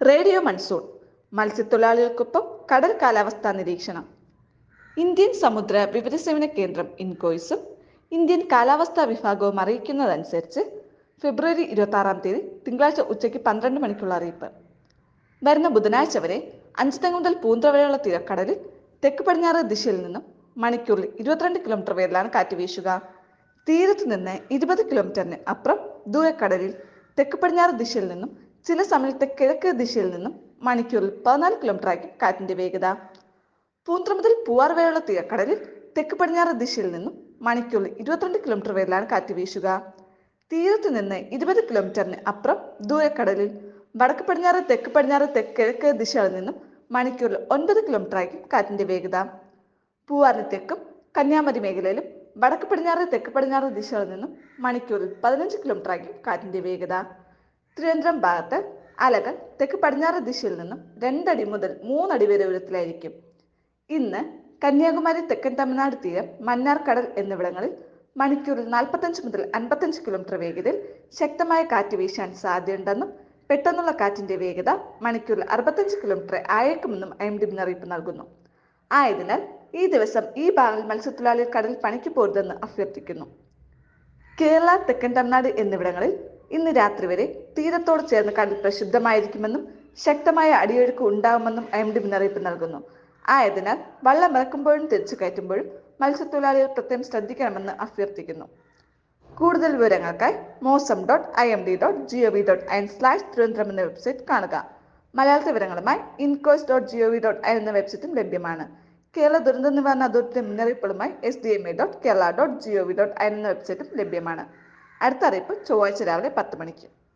radio monsoon മത്സ്യത്തൊഴിലാളികൾക്കൊപ്പം കടൽ കാലാവസ്ഥാ നിരീക്ഷണം ഇന്ത്യൻ സമുദ്ര വിവരസേവന കേന്ദ്രം ഇൻകോയ്സും ഇന്ത്യൻ കാലാവസ്ഥാ വിഭാഗവും അറിയിക്കുന്നതനുസരിച്ച് ഫെബ്രുവരി ഇരുപത്തി ആറാം തീയതി തിങ്കളാഴ്ച ഉച്ചയ്ക്ക് പന്ത്രണ്ട് മണിക്കുള്ള അറിയിപ്പ് വരുന്ന ബുധനാഴ്ച വരെ അഞ്ചുതെങ്ങ് മുതൽ പൂന്തറ വരെയുള്ള തീരക്കടലിൽ തെക്ക് പടിഞ്ഞാറ് ദിശയിൽ നിന്നും മണിക്കൂറിൽ ഇരുപത്തിരണ്ട് കിലോമീറ്റർ വേഗത്തിലാണ് കാറ്റ് വീശുക തീരത്ത് നിന്ന് ഇരുപത് കിലോമീറ്ററിന് അപ്പുറം ദൂരക്കടലിൽ തെക്ക് പടിഞ്ഞാറ് ദിശയിൽ നിന്നും ചില സമയത്ത് കിഴക്ക് ദിശയിൽ നിന്നും മണിക്കൂറിൽ പതിനാല് കിലോമീറ്റർ ആയിരിക്കും കാറ്റിന്റെ വേഗത പൂന്തറ മുതൽ പൂവാർ വരെയുള്ള തീരക്കടലിൽ തെക്ക് പടിഞ്ഞാറ് ദിശയിൽ നിന്നും മണിക്കൂറിൽ ഇരുപത്തിരണ്ട് കിലോമീറ്റർ വരെയാണ് കാറ്റ് വീശുക തീരത്ത് നിന്ന് ഇരുപത് കിലോമീറ്ററിന് അപ്പുറം ദൂരക്കടലിൽ വടക്ക് പടിഞ്ഞാറ് തെക്ക് പടിഞ്ഞാറ് തെക്ക് കിഴക്ക് ദിശകളിൽ നിന്നും മണിക്കൂറിൽ ഒൻപത് കിലോമീറ്റർ ആയിരിക്കും കാറ്റിന്റെ വേഗത പൂവാറിന് തെക്കും കന്യാകുമാരി മേഖലയിലും വടക്ക് പടിഞ്ഞാറ് തെക്ക് പടിഞ്ഞാറ് ദിശകളിൽ നിന്നും മണിക്കൂറിൽ പതിനഞ്ച് കിലോമീറ്റർ ആയിരിക്കും കാറ്റിന്റെ വേഗത തിരുവനന്തപുരം ഭാഗത്ത് അലകൾ തെക്ക് പടിഞ്ഞാറ് ദിശയിൽ നിന്നും രണ്ടടി മുതൽ മൂന്നടി വരെ ഉയരത്തിലായിരിക്കും ഇന്ന് കന്യാകുമാരി തെക്കൻ തമിഴ്നാട് തീരം മന്നാർ കടൽ എന്നിവിടങ്ങളിൽ മണിക്കൂറിൽ നാൽപ്പത്തഞ്ച് മുതൽ അൻപത്തഞ്ച് കിലോമീറ്റർ വേഗതയിൽ ശക്തമായ കാറ്റ് വീശാൻ സാധ്യതയുണ്ടെന്നും പെട്ടെന്നുള്ള കാറ്റിന്റെ വേഗത മണിക്കൂറിൽ അറുപത്തഞ്ച് കിലോമീറ്റർ ആയേക്കുമെന്നും ഐ എം ഡി മുന്നറിയിപ്പ് നൽകുന്നു ആയതിനാൽ ഈ ദിവസം ഈ ഭാഗങ്ങളിൽ മത്സ്യത്തൊഴിലാളികൾ കടലിൽ പണിക്ക് പോരുതെന്ന് അഭ്യർത്ഥിക്കുന്നു കേരള തെക്കൻ തമിഴ്നാട് എന്നിവിടങ്ങളിൽ ഇന്ന് രാത്രി വരെ തീരത്തോട് ചേർന്ന് കടൽ പ്രക്ഷുബ്ധമായിരിക്കുമെന്നും ശക്തമായ അടിയൊഴുക്ക് ഉണ്ടാകുമെന്നും ഐ എം ഡി മുന്നറിയിപ്പ് നൽകുന്നു ആയതിനാൽ വള്ളം ഇറക്കുമ്പോഴും തിരിച്ചു കയറ്റുമ്പോഴും മത്സ്യത്തൊഴിലാളികൾ പ്രത്യേകം ശ്രദ്ധിക്കണമെന്ന് അഭ്യർത്ഥിക്കുന്നു കൂടുതൽ വിവരങ്ങൾക്കായി Mausam dot I M D dot G O V dot I N slash Thiruvananthapuram എന്ന വെബ്സൈറ്റ് കാണുക മലയാള വിവരങ്ങളുമായി INCOIS dot G O V dot I എന്ന വെബ്സൈറ്റും ലഭ്യമാണ് കേരള ദുരന്ത നിവാരണ അതോറിറ്റി മുന്നറിയിപ്പുകളുമായി S D M A dot Kerala dot G O V dot I എന്ന വെബ്സൈറ്റും ലഭ്യമാണ് അടുത്ത അറിയിപ്പ് ചൊവ്വാഴ്ച രാവിലെ പത്ത് മണിക്ക്